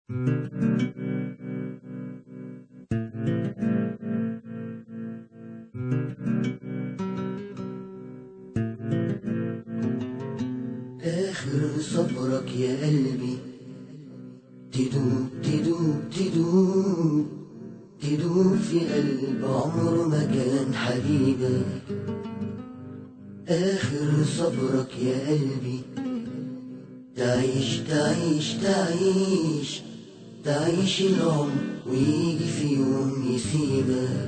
آخر صبرك يا قلبي تدوب تدوب تدوب تدوب في قلب عمره ما كان حبيبك آخر صبرك يا قلبي تعيش تعيش تعيش تعيش العمر ويجي في يوم يسيبك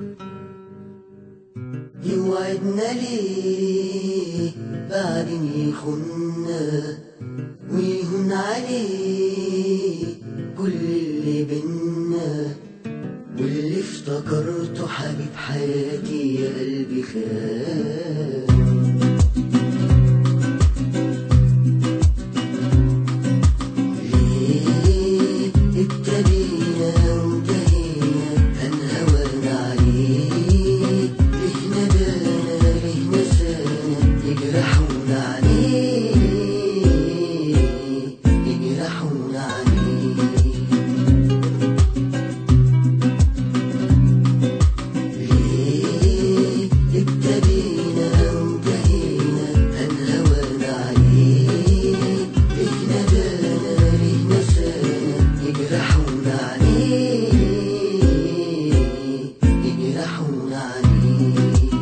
يوعدنا ليه بعدين يخنا ويهون عليه كل اللي بينا واللي افتكرته حبيب حياتي يا قلبي خان ليه ابتدينا وانتهينا هنهوان عليه ليه ندانا ليه نسانا يجرحونا عليه يجرحونا عليه ليه ابتدينا وانتهينا هنهوان عليه ليه ندانا ليه نسانا يجرحونا عليه يجرحونا عليه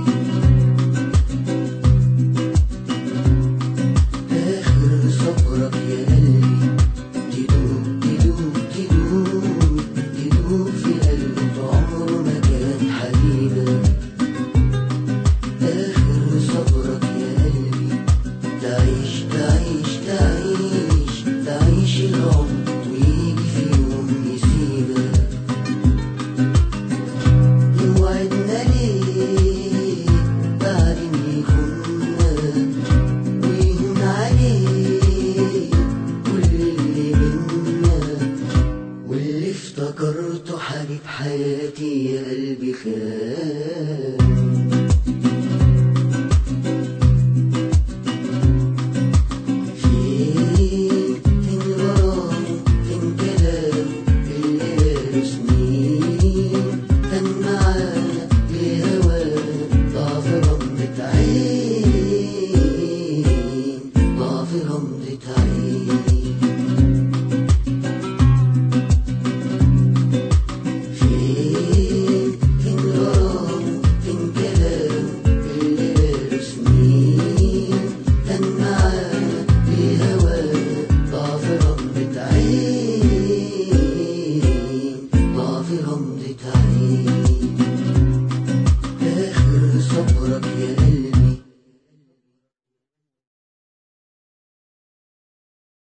آخر صبرك يا قلبي تدوب تدوب تدوب تدوب في قلب عمره ما كان حبيبك آخر صبرك يا قلبي تعيش تعيش تعيش تعيش العمر ويجي في يوم يسيبك يوعدنا ليه بعدين يخنا ويهون عليه كل اللي بينا واللي افتكرته حبيب حياتي يا قلبي خان فين فين غرام فين كلام اللي بقاله سنين كان معانا لهوانا ضعف غمضة عين ضعف غمضة عين فين فين غرام فين كلام اللي بقاله سنين كان معانا لهوانا ضعف غمضة عين ضعف غمضة عين